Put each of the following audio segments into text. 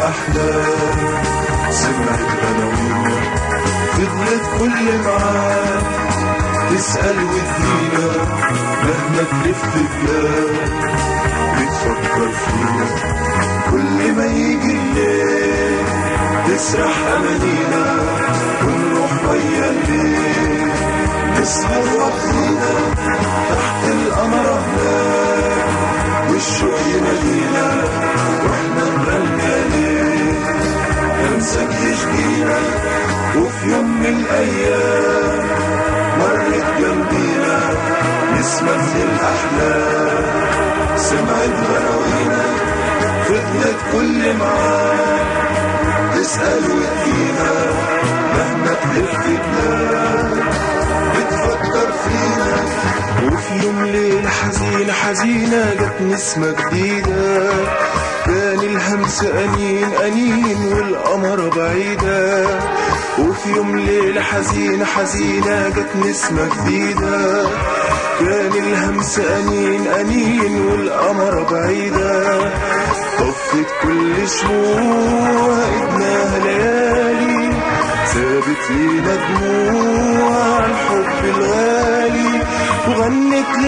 الأحلام سمعت غناوينا فضلت كل معاد تسأل وتجينا مهما تلف بلاد بتفكر فينا كل ما يجي الليل تسرح أمانينا ونروح ويا الليل نسهر وحدينا تحت القمر هناك والشوق ينادينا واحنا نغني ليه نمسك يشجينا وفي يوم من الأيام مرت جنبينا نسمة من الأحلام سمعت غراوينا فضلت كل معاد تسأل وتجينا مهما تلف بلاد بتفكر فينا وفي يوم ليلة حزينة حزينة جت نسمة جديدة كان الهمس أنين أنين والقمر بعيدة وفي يوم ليلة حزينة حزينة جت نسمة جديدة كان الهمس أنين أنين والقمر بعيدة طفت كل شموع إدناها ليالي سابت لينا دموع الحب الغالي وغنت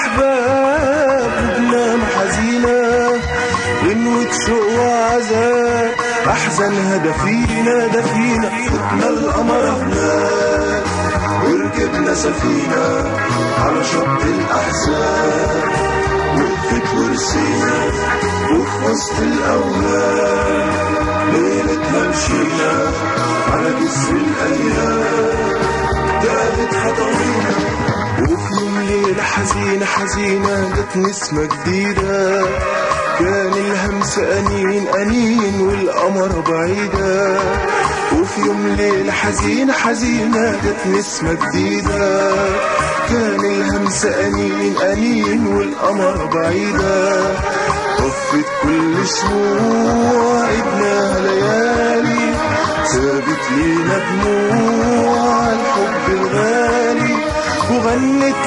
للأحباب وبنام حزينة غنوة شوق وعذاب أحزانها دفينا دفينا فتنا القمر هناك وركبنا سفينة على شط الأحزان وقفت ورسينا وفي وسط الأولاد ليلتها مشينا على جسر الأيام دابت خطوينا وفي يوم ليلة حزينة حزينة جت نسمة جديدة كان الهمس أنين أنين والقمر بعيدة وفي يوم ليلة حزينة حزينة جت نسمة جديدة كان الهمس أنين أنين والقمر بعيدة طفت كل شموع ابنها ليالي سابت لينا دموع الحب الغالي وغنت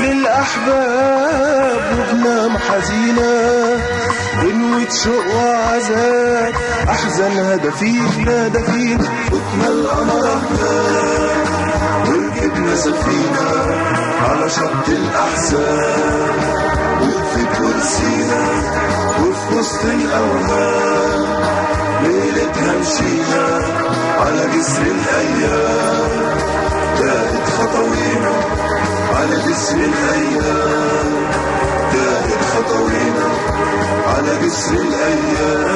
للأحباب وبنام حزينة غنوة شوق وعذاب أحزانها دفينا دفينا فتنا القمر هناك وركبنا سفينة على شط الأحزان وقفت ورسينا وفي وسط الأوهام ليلتها مشينا على جسر الأيام دارت خطوينا على جسر الأيام دارت خطوينا على جسر الأيام